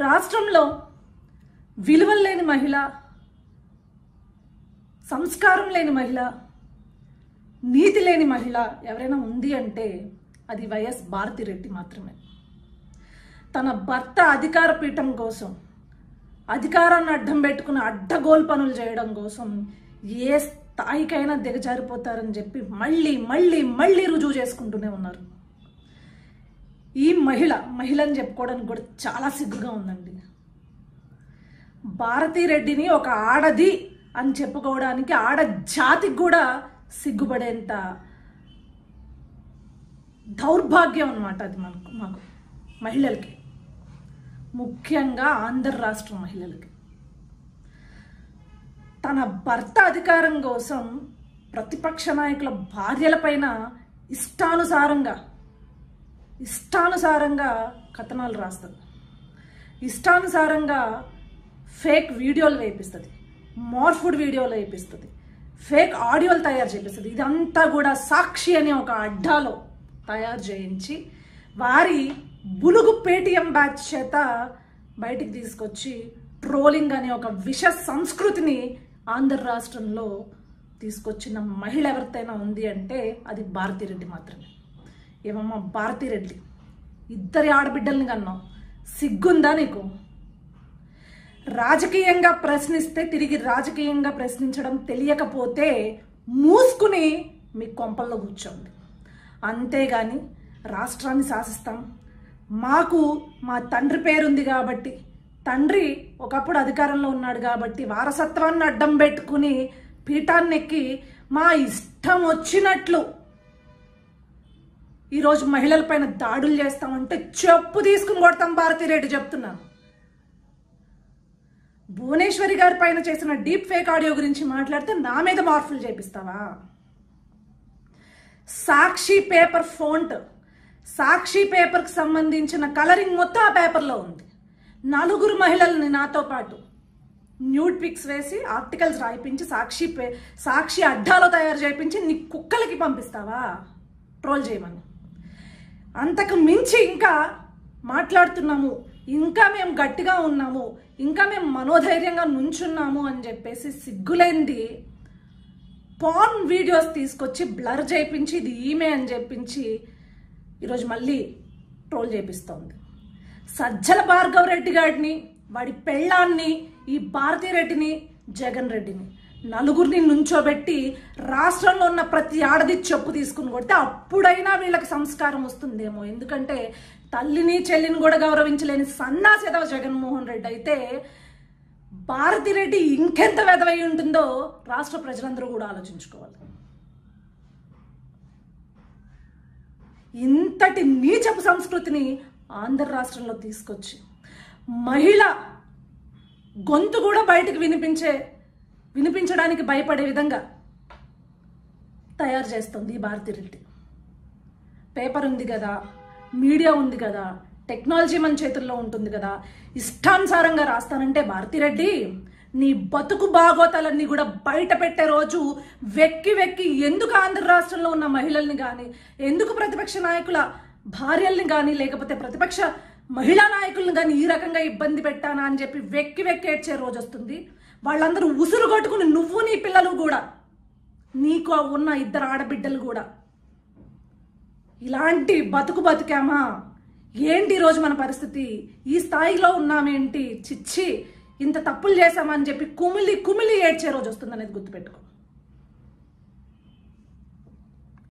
రాష్ట్రంలో విలువలు లేని మహిళ సంస్కారం లేని మహిళ నీతి లేని మహిళ ఎవరైనా ఉంది అంటే అది వైఎస్ భారతిరెడ్డి మాత్రమే తన భర్త అధికార పీఠం కోసం అధికారాన్ని అడ్డం పెట్టుకుని అడ్డగోలు పనులు చేయడం కోసం ఏ స్థాయికైనా దిగజారిపోతారని చెప్పి మళ్ళీ మళ్ళీ మళ్ళీ రుజువు చేసుకుంటూనే ఉన్నారు ఈ మహిళ మహిళని చెప్పుకోవడానికి కూడా చాలా సిగ్గుగా ఉందండి భారతీరెడ్డిని ఒక ఆడది అని చెప్పుకోవడానికి ఆడ జాతికి కూడా సిగ్గుపడేంత దౌర్భాగ్యం అన్నమాట అది మనకు మాకు మహిళలకి ముఖ్యంగా ఆంధ్ర రాష్ట్ర మహిళలకి తన భర్త అధికారం కోసం ప్రతిపక్ష నాయకుల భార్యలపైన ఇష్టానుసారంగా ఇష్టానుసారంగా కథనాలు రాస్తుంది ఇష్టానుసారంగా ఫేక్ వీడియోలు వేపిస్తుంది మార్ఫుడ్ వీడియోలు వేపిస్తుంది ఫేక్ ఆడియోలు తయారు చేపిస్తుంది ఇదంతా కూడా సాక్షి అనే ఒక అడ్డాలో తయారు చేయించి వారి బులుగు పేటిఎం బ్యాచ్ చేత బయటికి తీసుకొచ్చి ట్రోలింగ్ అనే ఒక విష సంస్కృతిని ఆంధ్ర రాష్ట్రంలో తీసుకొచ్చిన మహిళ ఎవరితైనా ఉంది అంటే అది భారతిరెడ్డి మాత్రమే ఏమమ్మా భారతిరెడ్డి ఇద్దరి ఆడబిడ్డల్ని కన్నాం సిగ్గుందా నీకు రాజకీయంగా ప్రశ్నిస్తే తిరిగి రాజకీయంగా ప్రశ్నించడం తెలియకపోతే మూసుకుని మీ కొంపల్లో కూర్చోండి అంతేగాని రాష్ట్రాన్ని శాసిస్తాం మాకు మా తండ్రి పేరుంది కాబట్టి తండ్రి ఒకప్పుడు అధికారంలో ఉన్నాడు కాబట్టి వారసత్వాన్ని అడ్డం పెట్టుకుని పీఠాన్ని ఎక్కి మా ఇష్టం వచ్చినట్లు ఈరోజు మహిళలపైన దాడులు చేస్తామంటే చెప్పు తీసుకుని కొడతాం భారతిరెడ్డి చెప్తున్నాను భువనేశ్వరి గారి పైన చేసిన డీప్ ఫేక్ ఆడియో గురించి మాట్లాడితే నా మీద మార్పులు చేపిస్తావా సాక్షి పేపర్ ఫోంట్ సాక్షి పేపర్కి సంబంధించిన కలరింగ్ మొత్తం ఆ పేపర్లో ఉంది నలుగురు మహిళల్ని నాతో పాటు న్యూడ్ పిక్స్ వేసి ఆర్టికల్స్ రాయిపించి సాక్షి పే సాక్షి అడ్డాలో తయారు చేయించి నీ కుక్కలకి పంపిస్తావా ట్రోల్ చేయమని అంతకు మించి ఇంకా మాట్లాడుతున్నాము ఇంకా మేము గట్టిగా ఉన్నాము ఇంకా మేము మనోధైర్యంగా నుంచున్నాము అని చెప్పేసి సిగ్గులేంది పాన్ వీడియోస్ తీసుకొచ్చి బ్లర్ చేయించి ఇది ఈమె అని చెప్పించి ఈరోజు మళ్ళీ ట్రోల్ చేపిస్తోంది సజ్జల భార్గవ్ రెడ్డి గారిని వాడి పెళ్ళాన్ని ఈ భారతీరెడ్డిని జగన్ రెడ్డిని నలుగురిని నుంచోబెట్టి రాష్ట్రంలో ఉన్న ప్రతి ఆడది చెప్పు తీసుకుని కొడితే అప్పుడైనా వీళ్ళకి సంస్కారం వస్తుందేమో ఎందుకంటే తల్లిని చెల్లిని కూడా గౌరవించలేని సన్నాసేదవ జగన్మోహన్ రెడ్డి అయితే భారతిరెడ్డి ఇంకెంత వెదవై ఉంటుందో రాష్ట్ర ప్రజలందరూ కూడా ఆలోచించుకోవాలి ఇంతటి నీచపు సంస్కృతిని ఆంధ్ర రాష్ట్రంలో తీసుకొచ్చి మహిళ గొంతు కూడా బయటకు వినిపించే వినిపించడానికి భయపడే విధంగా తయారు చేస్తుంది ఈ భారతిరెడ్డి పేపర్ ఉంది కదా మీడియా ఉంది కదా టెక్నాలజీ మన చేతుల్లో ఉంటుంది కదా ఇష్టానుసారంగా రాస్తానంటే భారతిరెడ్డి నీ బతుకు బాగోతాలన్నీ కూడా బయట పెట్టే రోజు వెక్కి వెక్కి ఎందుకు ఆంధ్ర రాష్ట్రంలో ఉన్న మహిళల్ని కానీ ఎందుకు ప్రతిపక్ష నాయకుల భార్యల్ని కానీ లేకపోతే ప్రతిపక్ష మహిళా నాయకుల్ని కానీ ఈ రకంగా ఇబ్బంది పెట్టానా అని చెప్పి వెక్కి వెక్కి ఏడ్చే రోజు వస్తుంది వాళ్ళందరూ ఉసురు కొట్టుకుని నువ్వు నీ పిల్లలు కూడా నీకు ఉన్న ఇద్దరు ఆడబిడ్డలు కూడా ఇలాంటి బతుకు బతికామా ఏంటి ఈరోజు మన పరిస్థితి ఈ స్థాయిలో ఉన్నామేంటి చిచ్చి ఇంత తప్పులు చేశామని చెప్పి కుమిలి కుమిలి ఏడ్చే రోజు వస్తుందనేది గుర్తుపెట్టుకో